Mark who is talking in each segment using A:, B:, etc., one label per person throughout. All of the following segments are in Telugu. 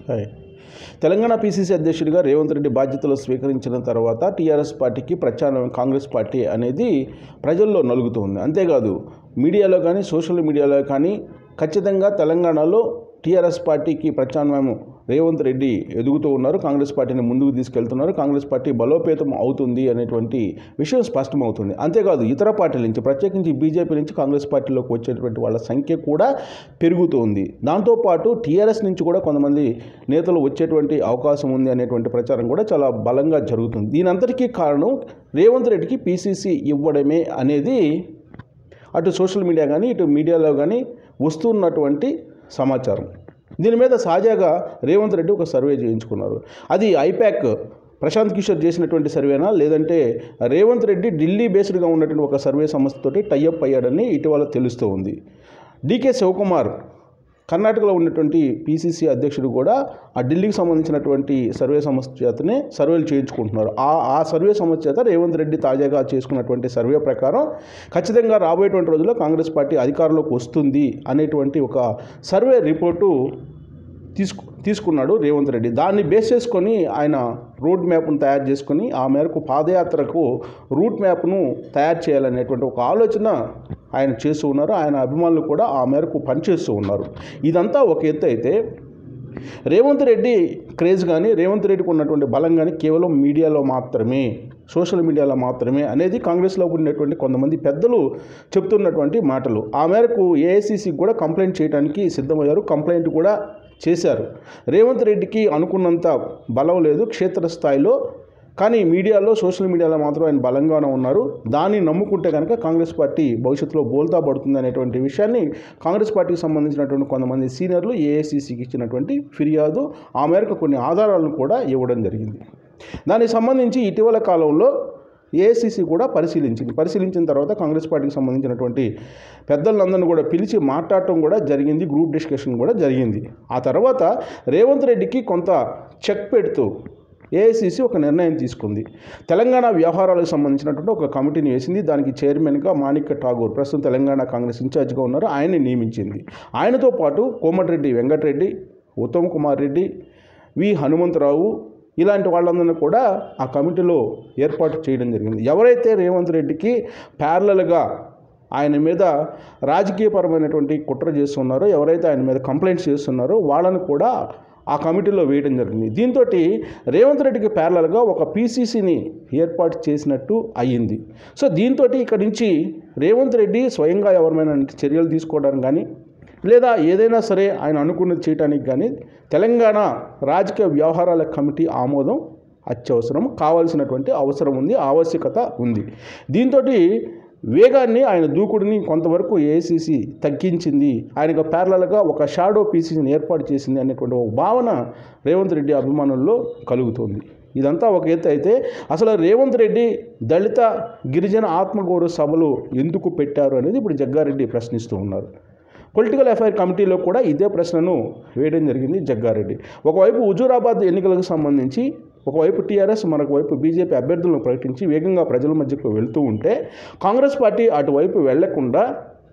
A: హాయ్ తెలంగాణ పీసీసీ అధ్యక్షుడిగా రేవంత్ రెడ్డి బాధ్యతలు స్వీకరించిన తర్వాత టీఆర్ఎస్ పార్టీకి ప్రత్యామ్నాయం కాంగ్రెస్ పార్టీ అనేది ప్రజల్లో నలుగుతుంది అంతేకాదు మీడియాలో కానీ సోషల్ మీడియాలో కానీ ఖచ్చితంగా తెలంగాణలో టీఆర్ఎస్ పార్టీకి ప్రత్యామ్నాయం రేవంత్ రెడ్డి ఎదుగుతూ ఉన్నారు కాంగ్రెస్ పార్టీని ముందుకు తీసుకెళ్తున్నారు కాంగ్రెస్ పార్టీ బలోపేతం అవుతుంది అనేటువంటి విషయం స్పష్టమవుతుంది అంతేకాదు ఇతర పార్టీల నుంచి ప్రత్యేకించి బీజేపీ నుంచి కాంగ్రెస్ పార్టీలోకి వచ్చేటువంటి వాళ్ళ సంఖ్య కూడా పెరుగుతుంది దాంతోపాటు టీఆర్ఎస్ నుంచి కూడా కొంతమంది నేతలు వచ్చేటువంటి అవకాశం ఉంది అనేటువంటి ప్రచారం కూడా చాలా బలంగా జరుగుతుంది దీనంతటికీ కారణం రేవంత్ రెడ్డికి పీసీసీ ఇవ్వడమే అనేది అటు సోషల్ మీడియా కానీ ఇటు మీడియాలో కానీ వస్తున్నటువంటి సమాచారం దీని మీద తాజాగా రేవంత్ రెడ్డి ఒక సర్వే చేయించుకున్నారు అది ఐపాక్ ప్రశాంత్ కిషోర్ చేసినటువంటి సర్వేనా లేదంటే రేవంత్ రెడ్డి ఢిల్లీ బేస్డ్గా ఉన్నటువంటి ఒక సర్వే సంస్థతోటి టైఅప్ అయ్యాడని ఇటీవల తెలుస్తూ ఉంది డీకే శివకుమార్ కర్ణాటకలో ఉన్నటువంటి పీసీసీ అధ్యక్షుడు కూడా ఆ ఢిల్లీకి సంబంధించినటువంటి సర్వే సంస్థ చేతనే సర్వేలు చేయించుకుంటున్నారు ఆ ఆ సర్వే సంస్థ చేత రేవంత్ రెడ్డి తాజాగా చేసుకున్నటువంటి సర్వే ప్రకారం ఖచ్చితంగా రాబోయేటువంటి రోజుల్లో కాంగ్రెస్ పార్టీ అధికారంలోకి వస్తుంది అనేటువంటి ఒక సర్వే రిపోర్టు తీసుకు తీసుకున్నాడు రేవంత్ రెడ్డి దాన్ని బేస్ చేసుకొని ఆయన రోడ్ మ్యాప్ను తయారు చేసుకొని ఆ మేరకు పాదయాత్రకు రూట్ మ్యాప్ను తయారు చేయాలనేటువంటి ఒక ఆలోచన ఆయన చేస్తూ ఉన్నారు ఆయన అభిమానులు కూడా ఆ మేరకు పనిచేస్తూ ఉన్నారు ఇదంతా ఒక ఎత్తు అయితే రేవంత్ రెడ్డి క్రేజ్ కానీ రేవంత్ రెడ్డికి ఉన్నటువంటి బలం కానీ కేవలం మీడియాలో మాత్రమే సోషల్ మీడియాలో మాత్రమే అనేది కాంగ్రెస్లో ఉన్నటువంటి కొంతమంది పెద్దలు చెప్తున్నటువంటి మాటలు ఆ మేరకు ఏఐసిసికి కూడా కంప్లైంట్ చేయడానికి సిద్ధమయ్యారు కంప్లైంట్ కూడా చేశారు రేవంత్ రెడ్డికి అనుకున్నంత బలం లేదు క్షేత్రస్థాయిలో కానీ మీడియాలో సోషల్ మీడియాలో మాత్రం ఆయన బలంగానే ఉన్నారు దాన్ని నమ్ముకుంటే కనుక కాంగ్రెస్ పార్టీ భవిష్యత్తులో బోల్తా పడుతుంది అనేటువంటి విషయాన్ని కాంగ్రెస్ పార్టీకి సంబంధించినటువంటి కొంతమంది సీనియర్లు ఏఐసిసికి ఇచ్చినటువంటి ఫిర్యాదు ఆ మేరకు కొన్ని ఆధారాలను కూడా ఇవ్వడం జరిగింది దానికి సంబంధించి ఇటీవల కాలంలో ఏఐసిసి కూడా పరిశీలించింది పరిశీలించిన తర్వాత కాంగ్రెస్ పార్టీకి సంబంధించినటువంటి పెద్దలందరినీ కూడా పిలిచి మాట్లాడటం కూడా జరిగింది గ్రూప్ డిస్కషన్ కూడా జరిగింది ఆ తర్వాత రేవంత్ రెడ్డికి కొంత చెక్ పెడుతూ ఏఐసిసి ఒక నిర్ణయం తీసుకుంది తెలంగాణ వ్యవహారాలకు సంబంధించినటువంటి ఒక కమిటీని వేసింది దానికి చైర్మన్గా మాణిక్య ఠాగూర్ ప్రస్తుతం తెలంగాణ కాంగ్రెస్ ఇన్ఛార్జ్గా ఉన్నారు ఆయన్ని నియమించింది ఆయనతో పాటు కోమటిరెడ్డి వెంకటరెడ్డి ఉత్తమ్ కుమార్ రెడ్డి వి హనుమంతరావు ఇలాంటి వాళ్ళందరినీ కూడా ఆ కమిటీలో ఏర్పాటు చేయడం జరిగింది ఎవరైతే రేవంత్ రెడ్డికి ప్యారలల్గా ఆయన మీద రాజకీయపరమైనటువంటి కుట్ర చేస్తున్నారో ఎవరైతే ఆయన మీద కంప్లైంట్స్ చేస్తున్నారో వాళ్ళని కూడా ఆ కమిటీలో వేయడం జరిగింది దీంతో రేవంత్ రెడ్డికి ప్యారలల్గా ఒక పీసీసీని ఏర్పాటు చేసినట్టు అయ్యింది సో దీంతో ఇక్కడి నుంచి రేవంత్ రెడ్డి స్వయంగా ఎవరిమైనా చర్యలు తీసుకోవడానికి కానీ లేదా ఏదైనా సరే ఆయన అనుకున్నది చేయడానికి కానీ తెలంగాణ రాజకీయ వ్యవహారాల కమిటీ ఆమోదం అత్యవసరం కావాల్సినటువంటి అవసరం ఉంది ఆవశ్యకత ఉంది దీంతో వేగాన్ని ఆయన దూకుడిని కొంతవరకు ఏసీసీ తగ్గించింది ఆయనకు ప్యారలల్గా ఒక షాడో పీసీసీని ఏర్పాటు చేసింది అనేటువంటి ఒక భావన రేవంత్ రెడ్డి అభిమానుల్లో కలుగుతుంది ఇదంతా ఒక ఎత్తు అయితే అసలు రేవంత్ రెడ్డి దళిత గిరిజన ఆత్మగౌరవ సభలు ఎందుకు పెట్టారు అనేది ఇప్పుడు జగ్గారెడ్డి ప్రశ్నిస్తూ ఉన్నారు పొలిటికల్ అఫైర్ కమిటీలో కూడా ఇదే ప్రశ్నను వేయడం జరిగింది జగ్గారెడ్డి ఒకవైపు హుజూరాబాద్ ఎన్నికలకు సంబంధించి ఒకవైపు టీఆర్ఎస్ మరొక వైపు బీజేపీ అభ్యర్థులను ప్రకటించి వేగంగా ప్రజల మధ్యకు వెళ్తూ ఉంటే కాంగ్రెస్ పార్టీ అటువైపు వెళ్లకుండా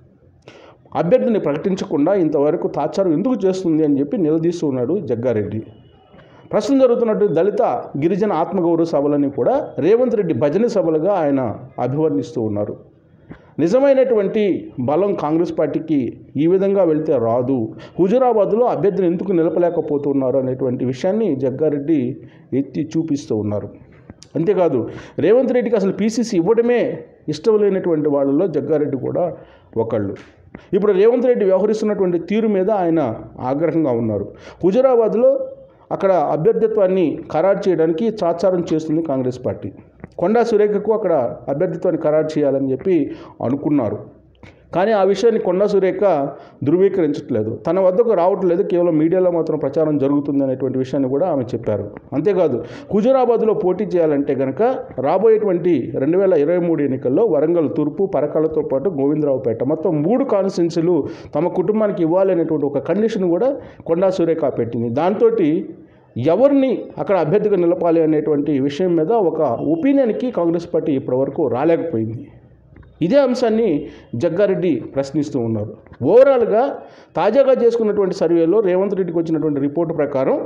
A: అభ్యర్థిని ప్రకటించకుండా ఇంతవరకు తాచారం ఎందుకు చేస్తుంది అని చెప్పి నిలదీస్తూ ఉన్నాడు జగ్గారెడ్డి ప్రస్తుతం జరుగుతున్నట్టు దళిత గిరిజన ఆత్మగౌరవ సభలని కూడా రేవంత్ రెడ్డి భజన సభలుగా ఆయన అభివర్ణిస్తూ ఉన్నారు నిజమైనటువంటి బలం కాంగ్రెస్ పార్టీకి ఈ విధంగా వెళ్తే రాదు హుజురాబాద్లో అభ్యర్థిని ఎందుకు నిలపలేకపోతున్నారు అనేటువంటి విషయాన్ని జగ్గారెడ్డి ఎత్తి చూపిస్తూ ఉన్నారు అంతేకాదు రేవంత్ రెడ్డికి అసలు పీసీసీ ఇవ్వడమే ఇష్టం లేనటువంటి వాళ్ళలో జగ్గారెడ్డి కూడా ఒకళ్ళు ఇప్పుడు రేవంత్ రెడ్డి వ్యవహరిస్తున్నటువంటి తీరు మీద ఆయన ఆగ్రహంగా ఉన్నారు హుజురాబాద్లో అక్కడ అభ్యర్థిత్వాన్ని ఖరారు చేయడానికి చాచారం చేస్తుంది కాంగ్రెస్ పార్టీ కొండా సురేఖకు అక్కడ అభ్యర్థిత్వాన్ని ఖరారు చేయాలని చెప్పి అనుకున్నారు కానీ ఆ విషయాన్ని కొండా సురేఖ ధృవీకరించట్లేదు తన వద్దకు రావట్లేదు కేవలం మీడియాలో మాత్రం ప్రచారం జరుగుతుంది అనేటువంటి విషయాన్ని కూడా ఆమె చెప్పారు అంతేకాదు హుజూరాబాద్లో పోటీ చేయాలంటే కనుక రాబోయేటువంటి రెండు వేల ఇరవై మూడు ఎన్నికల్లో వరంగల్ తూర్పు పరకాలతో పాటు గోవిందరావుపేట మొత్తం మూడు కాన్స్టిట్యున్సీలు తమ కుటుంబానికి ఇవ్వాలనేటువంటి ఒక కండిషన్ కూడా కొండా సురేఖ పెట్టింది దాంతో ఎవరిని అక్కడ అభ్యర్థిగా నిలపాలి అనేటువంటి విషయం మీద ఒక ఒపీనియన్కి కాంగ్రెస్ పార్టీ ఇప్పటివరకు రాలేకపోయింది ఇదే అంశాన్ని జగ్గారెడ్డి ప్రశ్నిస్తూ ఉన్నారు ఓవరాల్గా తాజాగా చేసుకున్నటువంటి సర్వేలో రేవంత్ రెడ్డికి వచ్చినటువంటి రిపోర్టు ప్రకారం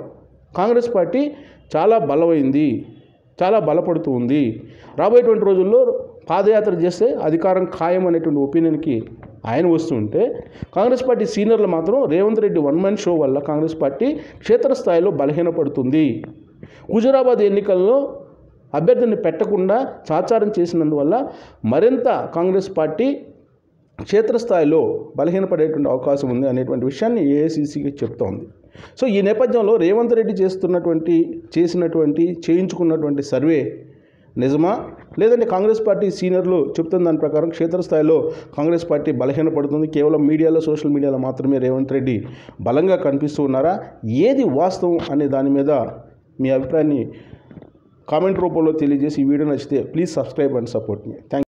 A: కాంగ్రెస్ పార్టీ చాలా బలమైంది చాలా బలపడుతూ ఉంది రాబోయేటువంటి రోజుల్లో పాదయాత్ర చేస్తే అధికారం ఖాయం అనేటువంటి ఒపీనియన్కి ఆయన వస్తుంటే కాంగ్రెస్ పార్టీ సీనియర్లు మాత్రం Revanth Reddy one man show వల్ల కాంగ్రెస్ పార్టీ క్షేత్రస్థాయిలో బలహీనపడుతుంది హుజురాబాద్ ఎన్నికల్లో అభ్యర్థిని పెట్టకుండా చాచారం చేసినందువల్ల మరింత కాంగ్రెస్ పార్టీ క్షేత్రస్థాయిలో బలహీనపడేటువంటి అవకాశం ఉంది అనేటువంటి విషయాన్ని ఏఐసిసికి చెప్తోంది సో ఈ నేపథ్యంలో రేవంత్ రెడ్డి చేస్తున్నటువంటి చేసినటువంటి చేయించుకున్నటువంటి సర్వే నిజమా లేదంటే కాంగ్రెస్ పార్టీ సీనియర్లు చెప్తున్న దాని ప్రకారం క్షేత్రస్థాయిలో కాంగ్రెస్ పార్టీ బలహీనపడుతుంది కేవలం మీడియాలో సోషల్ మీడియాలో మాత్రమే రేవంత్ రెడ్డి బలంగా కనిపిస్తూ ఉన్నారా ఏది వాస్తవం అనే దాని మీద మీ అభిప్రాయాన్ని కామెంట్ రూపంలో తెలియజేసి ఈ వీడియో నచ్చితే ప్లీజ్ సబ్స్క్రైబ్ అండ్ సపోర్ట్ మీ థ్యాంక్